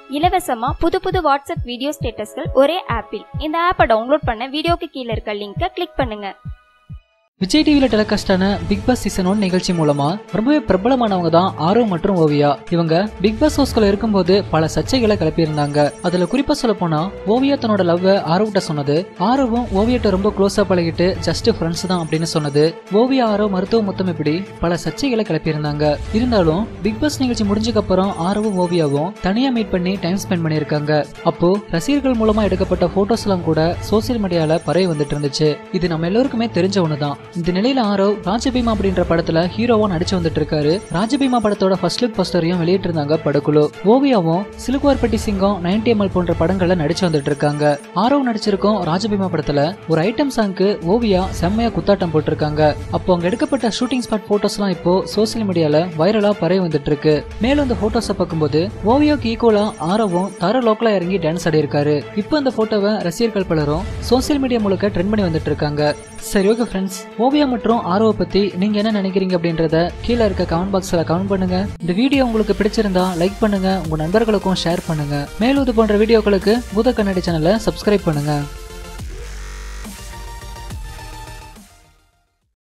இலவசமா புது புது வாட்ஸ்அப் வீடியோ ஸ்டேட்டஸ்கள் ஒரே ஆப்பில் இந்த ஆப்பை டவுன்லோட் பண்ண வீடியோக்கு கீழே இருக்க லிங்கை கிளிக் பண்ணுங்க விஜய் டிவியில் டெலிகாஸ்டான பிக் பாஸ் சீசன் ஒன் நிகழ்ச்சி மூலமா ரொம்பவே பிரபலமானவங்க தான் ஆரவ் மற்றும் ஓவியா இவங்க பிக் பாஸ் ஹவுஸ்குள்ள இருக்கும்போது பல சர்ச்சைகளை கிளப்பியிருந்தாங்க அதுல குறிப்பா சொல்ல போனா ஓவியா தன்னோட லவ் ஆரவ்கிட்ட சொன்னது ஆரவும் ஓவியாட்ட ரொம்ப க்ளோஸா பழகிட்டு ஜஸ்ட் ஃப்ரெண்ட்ஸ் தான் அப்படின்னு சொன்னது ஓவியா ஆரவ் மருத்துவ மொத்தம் இப்படி பல சர்ச்சைகளை கிளப்பியிருந்தாங்க இருந்தாலும் பிக் பாஸ் நிகழ்ச்சி முடிஞ்சதுக்கு அப்புறம் ஆரவும் ஓவியாவும் தனியா மீட் பண்ணி டைம் ஸ்பெண்ட் பண்ணியிருக்காங்க அப்போ ரசிகர்கள் மூலமா எடுக்கப்பட்ட போட்டோஸ் எல்லாம் கூட சோசியல் மீடியால பரவி வந்துட்டு இருந்துச்சு இது நம்ம எல்லோருக்குமே தெரிஞ்ச ஒண்ணுதான் இந்த நிலையில ஆரவ் ராஜபீமா அப்படின்ற படத்துல ஹீரோவா நடிச்சு வந்துட்டு இருக்காரு ராஜபீமா படத்தோட ஃபர்ஸ்ட் லுக் போஸ்டரையும் வெளியிட்டு இருந்தாங்க படக்குழு ஓவியாவும் சிலுக்குவார்பட்டி சிங்கம் நைன்டி எம்எல் போன்ற படங்கள்ல நடிச்சு வந்துட்டு இருக்காங்க ஆரவ் நடிச்சிருக்கும் ராஜபீமா படத்துல ஒரு ஐட்டம் சாங்க்கு ஓவியா செம்மையா குத்தாட்டம் போட்டிருக்காங்க அப்போ அங்க எடுக்கப்பட்ட ஷூட்டிங் ஸ்பாட் போட்டோஸ்லாம் இப்போ சோசியல் மீடியால வைரலா பரவி வந்துட்டு இருக்கு மேலும் இந்த போட்டோஸை பார்க்கும்போது ஓவியோக்கு ஈக்குவலா ஆரவும் தர லோக்கலா இறங்கி டான்ஸ் ஆடி இருக்காரு இப்போ அந்த போட்டோவை ரசிகர்கள் பலரும் சோசியல் மீடியா முழுக்க ட்ரெண்ட் பண்ணி வந்துட்டு இருக்காங்க சரி ஓகே ஃப்ரெண்ட்ஸ் ஓவியா மற்றும் ஆரோவை பத்தி நீங்க என்ன நினைக்கிறீங்க அப்படின்றத கீழே இருக்க கமெண்ட் பாக்ஸ்ல கமெண்ட் பண்ணுங்க இந்த வீடியோ உங்களுக்கு பிடிச்சிருந்தா லைக் பண்ணுங்க உங்க நண்பர்களுக்கும் ஷேர் பண்ணுங்க மேலும் இது போன்ற வீடியோக்களுக்கு பூத கண்ணாடி சேனலை சப்ஸ்கிரைப் பண்ணுங்க